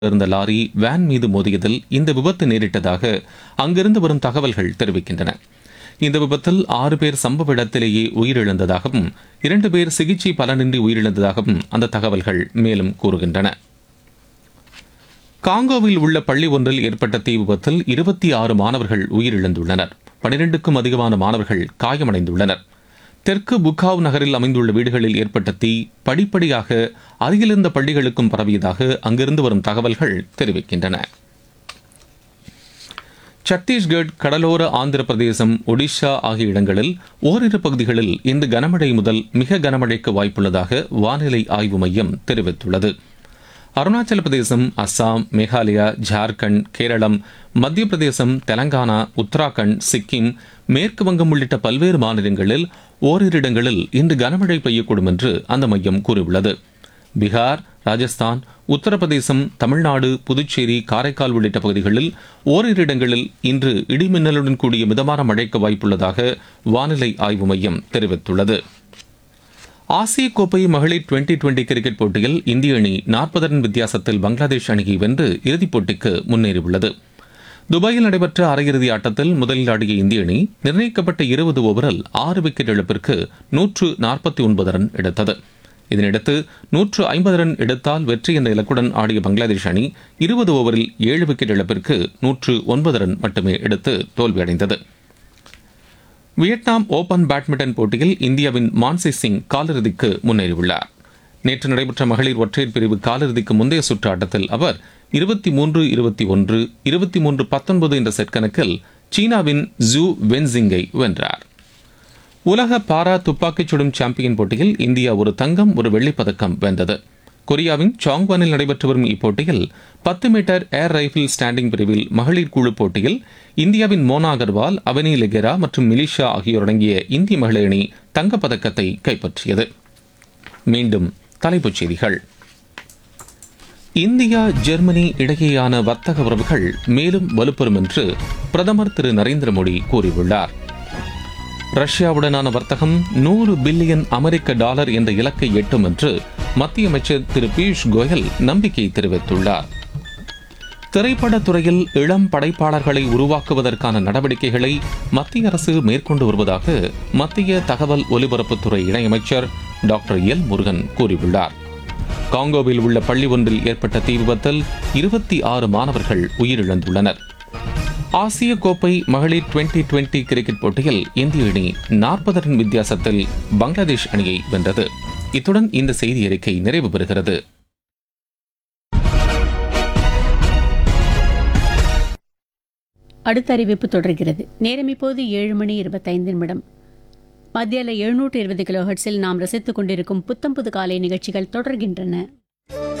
இருந்த lorry van மீது மோதியதில் இந்த விபத்து நேரிட்டதாக அங்கிருந்து வரும் தகவல்கள் தெரிவிக்கின்றன இந்த விபத்தில் ஆறு பேர் சம்பவ இடத்திலேயே உயிரிழந்ததாகவும் இரண்டு பேர் சிகிச்சை பலனின்றி உயிரிழந்ததாகவும் அந்த தகவல்கள் மேலும் கூறுகின்றன காங்கோவில் உள்ள பள்ளி ஒன்றில் ஏற்பட்ட தீ விபத்தில் இருபத்தி ஆறு மாணவர்கள் உயிரிழந்துள்ளனர் பனிரெண்டுக்கும் அதிகமான மாணவர்கள் காயமடைந்துள்ளனர் தெற்கு புக்காவ் நகரில் அமைந்துள்ள வீடுகளில் ஏற்பட்ட தீ படிப்படியாக அருகிலிருந்த பள்ளிகளுக்கும் பரவியதாக அங்கிருந்து வரும் தகவல்கள் தெரிவிக்கின்றன சத்தீஸ்கட் கடலோர ஆந்திர பிரதேசம் ஒடிஷா ஆகிய இடங்களில் ஓரிரு பகுதிகளில் இன்று கனமழை முதல் மிக கனமழைக்கு வாய்ப்புள்ளதாக வானிலை ஆய்வு மையம் தெரிவித்துள்ளது அருணாச்சல பிரதேசம் அஸ்ஸாம் மேகாலயா ஜார்க்கண்ட் கேரளம் மத்திய பிரதேசம் தெலங்கானா உத்தராகண்ட் சிக்கிம் மேற்கு வங்கம் உள்ளிட்ட பல்வேறு மாநிலங்களில் ஓரிரு இடங்களில் இன்று கனமழை பெய்யக்கூடும் என்று அந்த மையம் கூறியுள்ளது பீகார் ராஜஸ்தான் உத்தரப்பிரதேசம் தமிழ்நாடு புதுச்சேரி காரைக்கால் உள்ளிட்ட பகுதிகளில் ஓரிரு இடங்களில் இன்று இடிமின்னலுடன் கூடிய மிதமான மழைக்கு வாய்ப்புள்ளதாக வானிலை ஆய்வு மையம் தெரிவித்துள்ளது ஆசிய கோப்பை மகளிர் டுவெண்டி டுவெண்டி கிரிக்கெட் போட்டியில் இந்திய அணி நாற்பது ரன் வித்தியாசத்தில் பங்களாதேஷ் அணியை வென்று இறுதிப் போட்டிக்கு முன்னேறியுள்ளது துபாயில் நடைபெற்ற அரையிறுதி ஆட்டத்தில் முதலில் ஆடிய இந்திய அணி நிர்ணயிக்கப்பட்ட இருபது ஓவரில் ஆறு விக்கெட் இழப்பிற்கு நூற்று நாற்பத்தி ஒன்பது ரன் எடுத்தது இதனையடுத்து நூற்று ஐம்பது ரன் எடுத்தால் வெற்றி என்ற இலக்குடன் ஆடிய பங்களாதேஷ் அணி இருபது ஓவரில் ஏழு விக்கெட் இழப்பிற்கு நூற்று ஒன்பது ரன் மட்டுமே எடுத்து தோல்வியடைந்தது வியட்நாம் ஓபன் பேட்மிண்டன் போட்டியில் இந்தியாவின் மான்சி சிங் காலிறுதிக்கு முன்னேறியுள்ளார் நேற்று நடைபெற்ற மகளிர் ஒற்றையர் பிரிவு காலிறுதிக்கு முந்தைய சுற்று ஆட்டத்தில் அவர் இருபத்தி மூன்று இருபத்தி ஒன்று இருபத்தி மூன்று பத்தொன்பது என்ற செட் கணக்கில் சீனாவின் ஜூ வென்சிங்கை வென்றார் உலக பாரா துப்பாக்கிச் சுடும் சாம்பியன் போட்டியில் இந்தியா ஒரு தங்கம் ஒரு வெள்ளிப் பதக்கம் வென்றது கொரியாவின் சாங்வானில் நடைபெற்று வரும் இப்போட்டியில் பத்து மீட்டர் ஏர் ரைபிள் ஸ்டாண்டிங் பிரிவில் மகளிர் குழு போட்டியில் இந்தியாவின் மோனா அகர்வால் அவனி லெகெரா மற்றும் மிலிஷா ஆகியோர் அடங்கிய இந்திய மகளிர் அணி தங்கப்பதக்கத்தை கைப்பற்றியது மீண்டும் தலைப்புச் செய்திகள் இந்தியா ஜெர்மனி இடையேயான வர்த்தக உறவுகள் மேலும் வலுப்பெறும் என்று பிரதமர் திரு நரேந்திர மோடி கூறியுள்ளார் ரஷ்யாவுடனான வர்த்தகம் நூறு பில்லியன் அமெரிக்க டாலர் என்ற இலக்கை எட்டும் என்று மத்திய அமைச்சர் திரு பியூஷ் கோயல் நம்பிக்கை தெரிவித்துள்ளார் திரைப்படத் துறையில் இளம் படைப்பாளர்களை உருவாக்குவதற்கான நடவடிக்கைகளை மத்திய அரசு மேற்கொண்டு வருவதாக மத்திய தகவல் ஒலிபரப்புத்துறை இணையமைச்சர் டாக்டர் எல் முருகன் கூறியுள்ளார் காங்கோவில் உள்ள பள்ளி ஒன்றில் ஏற்பட்ட தீ விபத்தில் இருபத்தி ஆறு மாணவர்கள் உயிரிழந்துள்ளனர் ஆசிய கோப்பை மகளிர் டுவெண்டி டுவெண்டி கிரிக்கெட் போட்டியில் இந்திய அணி நாற்பது ரன் வித்தியாசத்தில் பங்களாதேஷ் அணியை வென்றது இத்துடன் இந்த செய்தி அறிக்கை நிறைவு பெறுகிறது அடுத்த அறிவிப்பு தொடர்கிறது நேரம் இப்போது ஏழு மணி இருபத்தைந்து நிமிடம் மத்தியில் எழுநூற்று இருபது கிலோ ஹெர்ட்ஸில் நாம் ரசித்துக் கொண்டிருக்கும் புத்தம் புது காலை நிகழ்ச்சிகள் தொடர்கின்றன